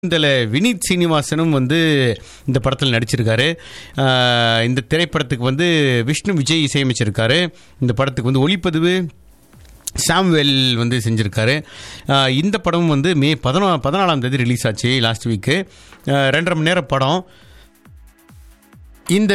இதில் வினீத் சீனிவாசனும் வந்து இந்த படத்தில் நடிச்சிருக்காரு ஆஹ் இந்த திரைப்படத்துக்கு வந்து விஷ்ணு விஜய் இசையமைச்சிருக்காரு இந்த படத்துக்கு வந்து ஒளிப்பதிவு சாம்வெல் வந்து செஞ்சுருக்காரு ஆஹ் இந்த படம் வந்து மே பதினா பதினாலாம் தேதி ரிலீஸ் ஆச்சு லாஸ்ட் வீக்கு ரெண்டரை மணி நேரம் படம் இந்த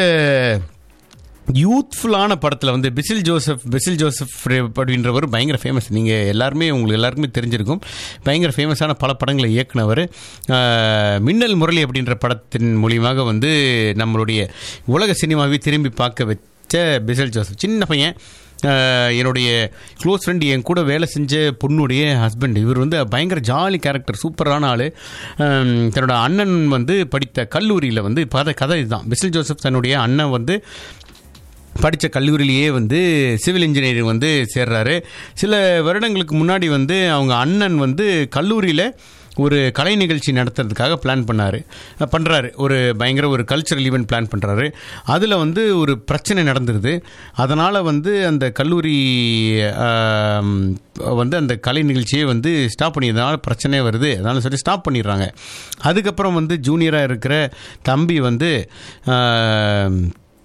யூத்ஃபுல்லான படத்தில் வந்து பிசில் ஜோசப் பிசில் ஜோசப் அப்படின்றவர் பயங்கர ஃபேமஸ் நீங்கள் எல்லாருமே உங்களுக்கு எல்லாருக்குமே தெரிஞ்சிருக்கும் பயங்கர ஃபேமஸான பல படங்களை இயக்குனவர் ஆஹ், மின்னல் முரளி அப்படின்ற படத்தின் மூலியமாக வந்து நம்மளுடைய உலக சினிமாவை திரும்பி பார்க்க வச்ச பிசில் ஜோசப் சின்ன பையன் ஆஹ், என்னுடைய க்ளோஸ் ஃப்ரெண்ட் என் கூட வேலை செஞ்ச பொண்ணுடைய ஹஸ்பண்ட் இவர் வந்து பயங்கர ஜாலி கேரக்டர் சூப்பரான ஆள் தன்னோட அண்ணன் வந்து படித்த கல்லூரியில் வந்து கதை கதை இதுதான் பிசில் ஜோசப் தன்னுடைய அண்ணன் வந்து படித்த கல்லூரியிலேயே வந்து சிவில் இன்ஜினியரிங் வந்து சேர்றாரு சில வருடங்களுக்கு முன்னாடி வந்து அவங்க அண்ணன் வந்து கல்லூரியில் ஒரு கலை நிகழ்ச்சி நடத்துறதுக்காக பிளான் பண்ணார் பண்ணுறாரு ஒரு பயங்கர ஒரு கல்ச்சரல் ஈவெண்ட் பிளான் பண்ணுறாரு அதில் வந்து ஒரு பிரச்சனை நடந்துருது அதனால் வந்து அந்த கல்லூரி ஆம், வந்து அந்த கலை நிகழ்ச்சியை வந்து ஸ்டாப் பண்ணியதுனால பிரச்சனை வருது அதனால சொல்லி ஸ்டாப் பண்ணிடுறாங்க அதுக்கப்புறம் வந்து ஜூனியராக இருக்கிற தம்பி வந்து ஆம்,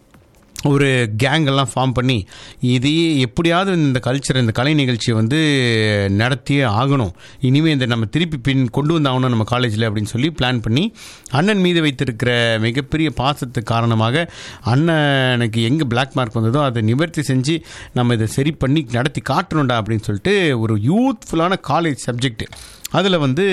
ஒரு கேங் எல்லாம் ஃபார்ம் பண்ணி இதையே எப்படியாவது இந்த கல்ச்சர் இந்த கலை நிகழ்ச்சியை வந்து நடத்தியே ஆகணும் இனிமேல் இந்த நம்ம திருப்பி பின் கொண்டு வந்தாகணும் நம்ம காலேஜில் அப்படின்னு சொல்லி பிளான் பண்ணி அண்ணன் மீது வைத்திருக்கிற மிகப்பெரிய பாசத்துக்கு காரணமாக அண்ணனுக்கு எங்கே பிளாக் மார்க் வந்ததோ அதை நிவர்த்தி செஞ்சு நம்ம இதை சரி பண்ணி நடத்தி காட்டணும்டா அப்படின்னு சொல்லிட்டு ஒரு யூத்ஃபுல்லான காலேஜ் சப்ஜெக்ட் அதில் வந்து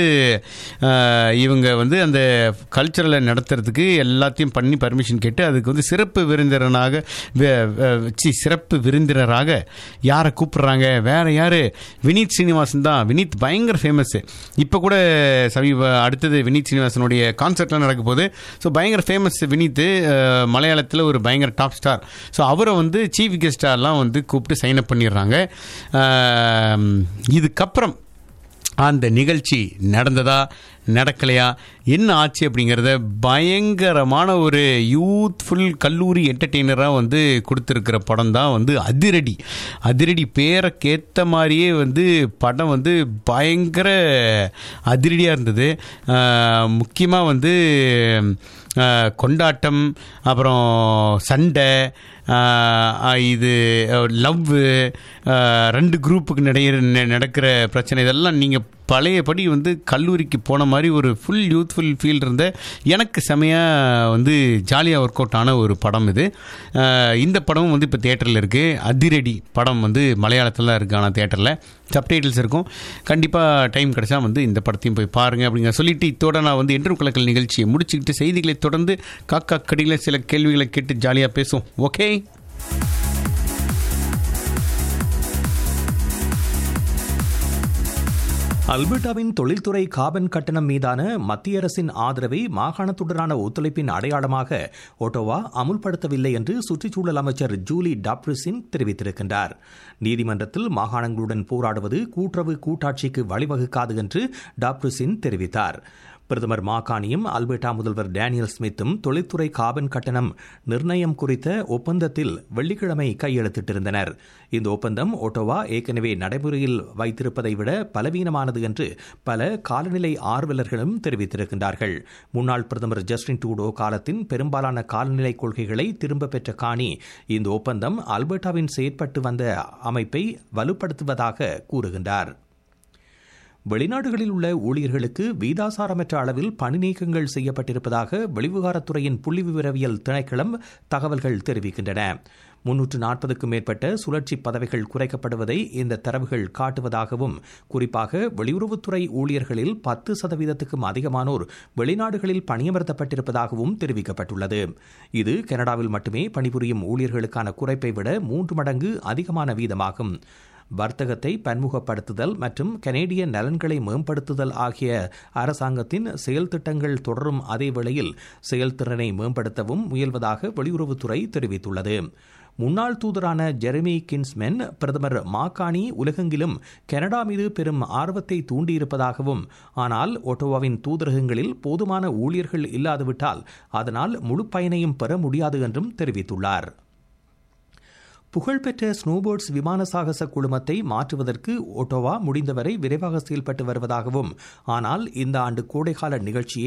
ஆஹ், இவங்க வந்து அந்த கல்ச்சரலை நடத்துறதுக்கு எல்லாத்தையும் பண்ணி பர்மிஷன் கேட்டு அதுக்கு வந்து சிறப்பு விருந்தினராக வே- வே- சி சிறப்பு விருந்தினராக யாரை கூப்பிடுறாங்க வேற யார் வினீத் சீனிவாசன் தான் வினீத் பயங்கர ஃபேமஸ் இப்போ கூட சமீப அடுத்தது வினீத் சீனிவாசனுடைய கான்சர்ட்லாம் நடக்க போகுது ஸோ பயங்கர ஃபேமஸ் வினீத் மலையாளத்தில் ஒரு பயங்கர டாப் ஸ்டார் ஸோ அவரை வந்து சீஃப் கெஸ்டாலாம் வந்து கூப்பிட்டு சைன் அப் பண்ணிடுறாங்க ஆஹ், இதுக்கப்புறம் அந்த நிகழ்ச்சி நடந்ததா நடக்கலையா என்ன ஆச்சு அப்படிங்கிறத பயங்கரமான ஒரு யூத்ஃபுல் கல்லூரி என்டர்டெய்னராக வந்து கொடுத்துருக்கிற படம் தான் வந்து அதிரடி அதிரடி பேரைக்கேற்ற மாதிரியே வந்து படம் வந்து பயங்கர அதிரடியாக இருந்தது முக்கியமாக வந்து ஆஹ், கொண்டாட்டம் அப்புறம் சண்டை ஆஹ், இது லவ்வு ரெண்டு குரூப்புக்கு நடைய ந- நடக்கிற பிரச்சனை இதெல்லாம் நீங்கள் பழையபடி வந்து கல்லூரிக்கு போன மாதிரி ஒரு ஃபுல் யூத்ஃபுல் ஃபீல் இருந்த எனக்கு செமையாக வந்து ஜாலியாக ஒர்க் அவுட் ஆன ஒரு படம் இது ஆஹ், இந்த படமும் வந்து இப்போ தேட்டரில் இருக்குது அதிரடி படம் வந்து மலையாளத்தில் தான் இருக்குது ஆனால் தேட்டரில் சப்டைட்டில்ஸ் இருக்கும் கண்டிப்பாக டைம் கிடைச்சா வந்து இந்த படத்தையும் போய் பாருங்கள் அப்படிங்கிற சொல்லிட்டு இத்தோட நான் வந்து என்றும் கலக்கல் நிகழ்ச்சியை முடிச்சுக்கிட்டு செய்திகளை தொடர்ந்து காக்கா கடியில் சில கேள்விகளை கேட்டு ஜாலியாக பேசுவோம் ஓகே அல்பர்டாவின் தொழில்துறை காபன் கட்டணம் மீதான மத்திய அரசின் ஆதரவை மாகாணத்துடனான ஒத்துழைப்பின் அடையாளமாக ஒட்டோவா அமுல்படுத்தவில்லை என்று சுற்றுச்சூழல் அமைச்சர் ஜூலி டாப்ரிசின் தெரிவித்திருக்கின்றார் நீதிமன்றத்தில் மாகாணங்களுடன் போராடுவது கூட்டுறவு கூட்டாட்சிக்கு வழிவகுக்காது என்று டாப்ரிசின் தெரிவித்தார் பிரதமர் மாகாணியும் அல்பர்டா முதல்வர் டேனியல் ஸ்மித்தும் தொழில்துறை காபன் கட்டணம் நிர்ணயம் குறித்த ஒப்பந்தத்தில் வெள்ளிக்கிழமை கையெழுத்திட்டிருந்தனர் இந்த ஒப்பந்தம் ஒட்டோவா ஏற்கனவே நடைமுறையில் வைத்திருப்பதை விட பலவீனமானது என்று பல காலநிலை ஆர்வலர்களும் தெரிவித்திருக்கின்றார்கள் முன்னாள் பிரதமர் ஜஸ்டின் டூடோ காலத்தின் பெரும்பாலான காலநிலை கொள்கைகளை திரும்ப பெற்ற காணி இந்த ஒப்பந்தம் அல்பர்டாவின் செயற்பட்டு வந்த அமைப்பை வலுப்படுத்துவதாக கூறுகின்றார் வெளிநாடுகளில் உள்ள ஊழியர்களுக்கு வீதாசாரமற்ற அளவில் பணி நீக்கங்கள் செய்யப்பட்டிருப்பதாக வெளிவிவகாரத்துறையின் புள்ளி விவரவியல் திணைக்களம் தகவல்கள் தெரிவிக்கின்றன முன்னூற்று நாற்பதுக்கும் மேற்பட்ட சுழற்சி பதவிகள் குறைக்கப்படுவதை இந்த தரவுகள் காட்டுவதாகவும் குறிப்பாக வெளியுறவுத்துறை ஊழியர்களில் பத்து சதவீதத்துக்கும் அதிகமானோர் வெளிநாடுகளில் பணியமர்த்தப்பட்டிருப்பதாகவும் தெரிவிக்கப்பட்டுள்ளது இது கனடாவில் மட்டுமே பணிபுரியும் ஊழியர்களுக்கான குறைப்பை விட மூன்று மடங்கு அதிகமான வீதமாகும் வர்த்தகத்தை பன்முகப்படுத்துதல் மற்றும் கனேடிய நலன்களை மேம்படுத்துதல் ஆகிய அரசாங்கத்தின் செயல் திட்டங்கள் தொடரும் அதே வேளையில் செயல்திறனை மேம்படுத்தவும் முயல்வதாக வெளியுறவுத்துறை தெரிவித்துள்ளது முன்னாள் தூதரான ஜெரமி கின்ஸ்மென் பிரதமர் மாகாணி உலகெங்கிலும் கனடா மீது பெரும் ஆர்வத்தை தூண்டியிருப்பதாகவும் ஆனால் ஒட்டோவாவின் தூதரகங்களில் போதுமான ஊழியர்கள் இல்லாதுவிட்டால் அதனால் முழு பயனையும் பெற முடியாது என்றும் தெரிவித்துள்ளார் புகழ்பெற்ற ஸ்னோபோர்ட்ஸ் விமான சாகச குழுமத்தை மாற்றுவதற்கு ஒட்டோவா முடிந்தவரை விரைவாக செயல்பட்டு வருவதாகவும் ஆனால் இந்த ஆண்டு கோடைகால நிகழ்ச்சியை